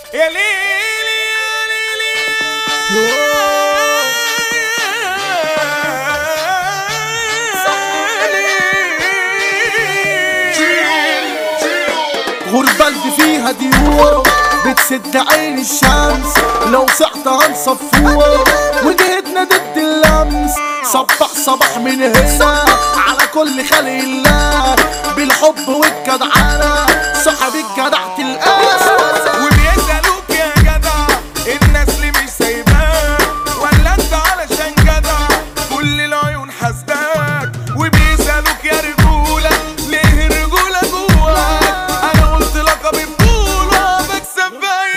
يا ليلي يا ليلي غربة اللي فيها ديوة بتسد عين الشمس لو صحت هنصفوها وجهتنا ضد اللمس صبح صباح من هنا على كل خلق الله بالحب والجدعنة صاحب الجدع تلقاه وبيسألوك يا جدع الناس اللي مش سايباك ولا انت علشان جدع كل العيون حاسداك وبيسألوك يا رجولة ليه الرجولة جواك انا قلت لقب بطولة بكسب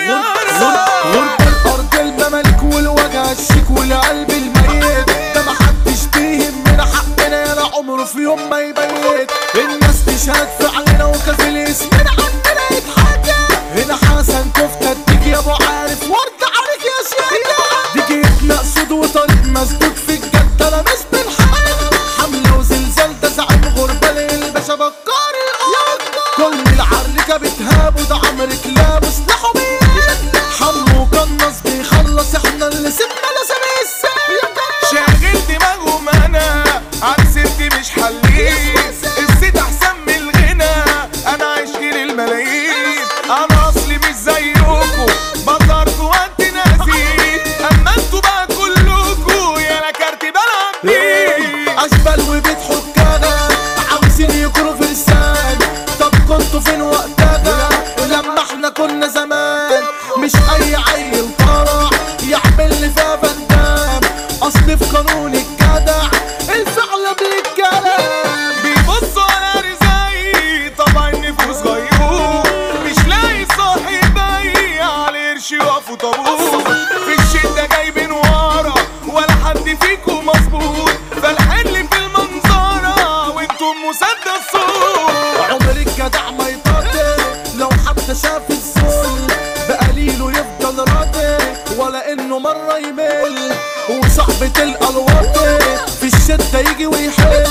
بيارك غربة الأرض الممالك والوجع الشيك والقلب الميت ده محدش بيهمنا حقنا يا عمره في يوم ما يبيت الناس تشهد في علينا وكفيل اسمنا عندنا يتحكى هنا حسن كفتة اديك يا ابو عارف ورد عليك يا شيخ دي جيت مقصود وطريق مسدود في الجد انا مش بالحق حمل وزلزال ده زعيم غربة للباشا بكار الارض كل العركة بتهاب وده عمر كلاب وسلاحه بيد حمو قنص بيخلص احنا اللي سيبنا لسبي السيد شاغل دماغهم انا عن سيرتي مش حلين الزيت احسن من الغنى انا عايش للملايين انا اصلي مش زيكم بطر في وقت ناسي اما انتوا بقى كلكوا يا انا كارتي بلعب بيه اشبال وبيضحك كده عاوزين يكونوا فرسان طب كنتوا فين وقتها لما احنا كنا زمان مش اي عيل طالع يعمل لي فيها فندام اصل في قانون الجدع الفعل قبل الكلام بيبصوا على رزاي طبعا النفوس غيور مش لاقي صاحبي على قرش يقفوا طابور في الشدة جايبين ورا ولا حد فيكم مظبوط فالحل في المنظرة وانتم مسدس صوت عمر الجدع ما يطاطي لو حتى شاف الذل بقليله يفضل راضي ولا انه مرة يمل وصاحبة تلقى الواطي في الشدة يجي ويحل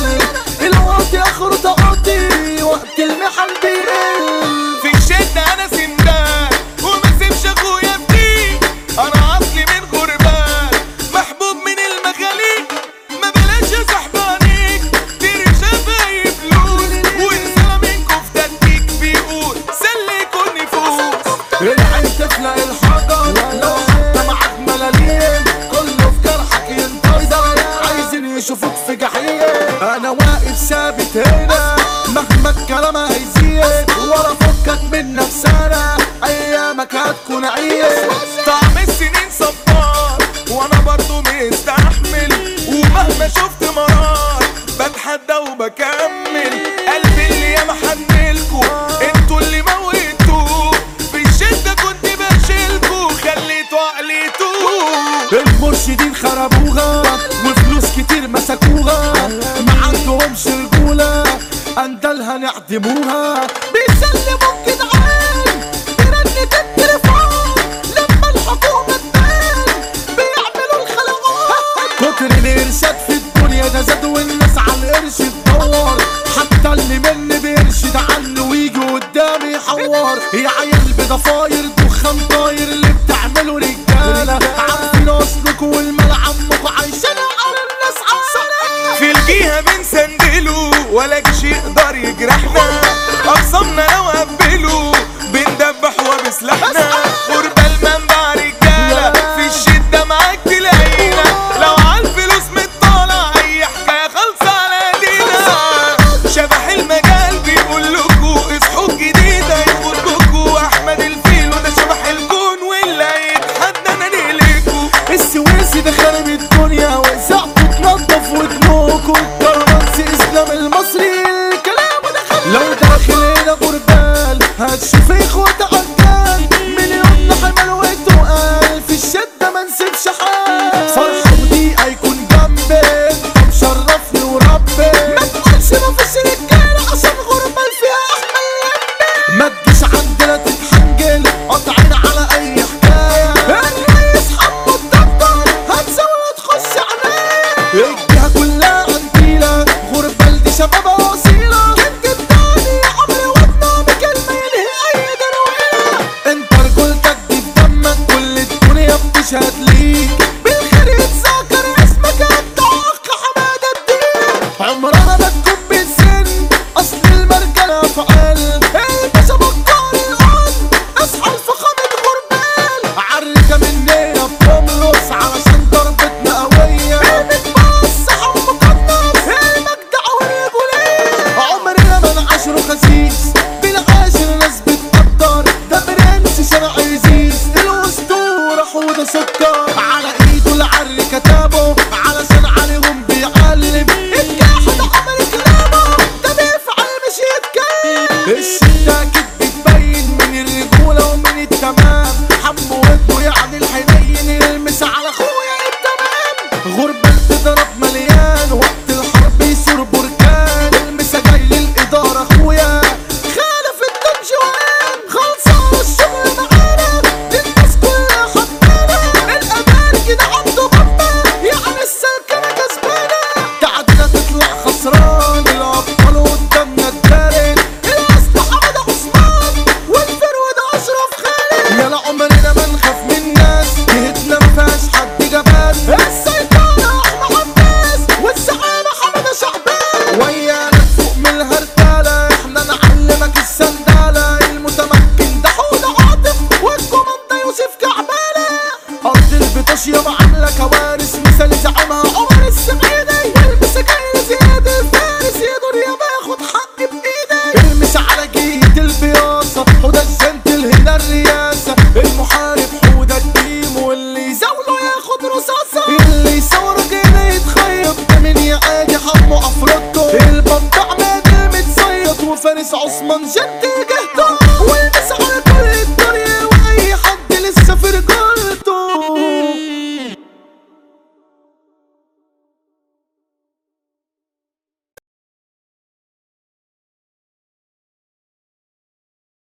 الواطي اخره تعاطي وقت المحن بيقل في الشدة انا سندان وما سيبش اخويا فيه انا اصلي من غربان محبوب من المخاليق ما بلاش يا صاحبانيك تيري شفايف فلوس ورسالة منكم في تديك بيقول سلكوا النفوس العين تفلق الحجر لو حتى معاك ملاليم كله في جرحك ينتظر عايزين يشوفوك في جحيم انا واقف ثابت هنا مهما الكلام هيزيد ولا فكك من نفسنا ايامك هتكون عيد طعم السنين صبار وانا برضو مستحمل ومهما شفت مرار بتحدى وبكمل قلبي اللي ياما حنلكوا انتوا اللي موتوه في الشدة كنت بشيلكوا خليتوا عقلي يتوه المرشدين خربوها وفلوس كتير مسكوها ما عندهمش رجولة اندلها نعدموها بيسلموا الجدعان برنة التليفون لما الحكومة تبان بيعملوا الخلقات كتر الارشاد في الدنيا ده زاد والناس على القرش تدور حتى اللي مني بيرشد عنه ويجي قدامي يحور يا عيال بضفاير دخان طاير اللي بتعملوا رجاله عارفين اصلكوا والمال عمكوا عايشين على الناس عسلة في الجيهة بنسندله ولا شيء يقدر يجرحنا أقسمنا لو قبلوا بندبح وبسلاحنا غربة المنبع رجالة في الشدة معاك تلاقينا لو عالفلوس متطالع أي حكاية خالصة على ايدينا شبح المجال بيقول لكوا اصحوا الجديدة ياخد بكوا أحمد الفيل وده شبح الكون واللي هيتحدى أنا نقلكوا السويسي ده خارب الدنيا وإذاعته تنضف ودنوكوا الكرنسي اسلام المصري الكلام ده خلق لو داخل هنا غربال هتشوف اخوات عجال مليون حمل وتقال في الشدة ما نسيبش حال فرح ودقيقة يكون جنبي انت مشرفني وربي ما تقولش ما فيش رجالة عشان غربال فيها احمل ما تجيش عندنا تتحنجل قاطعين على اي حكايه الرئيس حمو الدبر هتسوي وتخش عليه الجهه كلها عندينا غربال دي شباب اصيله كنت بتاني عمري وطنه بكلمه ينهي اي جنويله انت رجولتك دي في تشهد ليك بالخير يتذكر اسمك انت اخ حماد الدين عمرها ما تكون بالسن اصل المرجله افعال الباشا بكار الان اصحى الفخامه غربال عركه مننا بتملص علشان ضربتنا قويه المتبصح ومقدس المجدع والرجوليه عمرنا ما نعاشره خسيس بالعاشر ناس بتقدر ده برنس شارع عزيز الاسطوره حوده سكر على ايده العر كتابه علشان عليهم بيعلم الجاحد عمر كلامه ده بيفعل مش يتكلم الشدة اكيد بتبين من الرجولة ومن التمام حمو وده يعني الحنين يلمس على اخويا التمام غربة تضرب مليان وقت الحرب يصير بركان المسا جاي للإدارة اخويا خالف الدنجوان خلصان الشغل معانا دي الناس كلها حبانا الأمان كده عنده غمة يعني السلكنة كسبانة تعدينا تطلع خسران الأبطال قدامنا الدارن الأصل حمد عثمان والفرود أشرف خالد يلا عمرنا ما نخاف من الناس جهتنا ما فيهاش حد جبان السيطرة أحمد عباس والزعامة حمد شعبان ويانا فوق من الهرتالة احنا نعلمك السندالة المتمكن ده حوده عاطف والكوماندا يوسف كعبالة أرض البطاشية عاملة كوارث مثال زعيمها عمر السعيدي والمس جاي زياد الفارس يقدر يا باخد حق بإيدي المس على جية البياصة حوده الجنتل هنا الرياسة المحارب حوده التيم واللي يزاوله ياخد رصاصة اللي يصورك هنا يتخيط ده من يعادي حمو عفروتو البطع مات المتصيط وفارس عثمان جد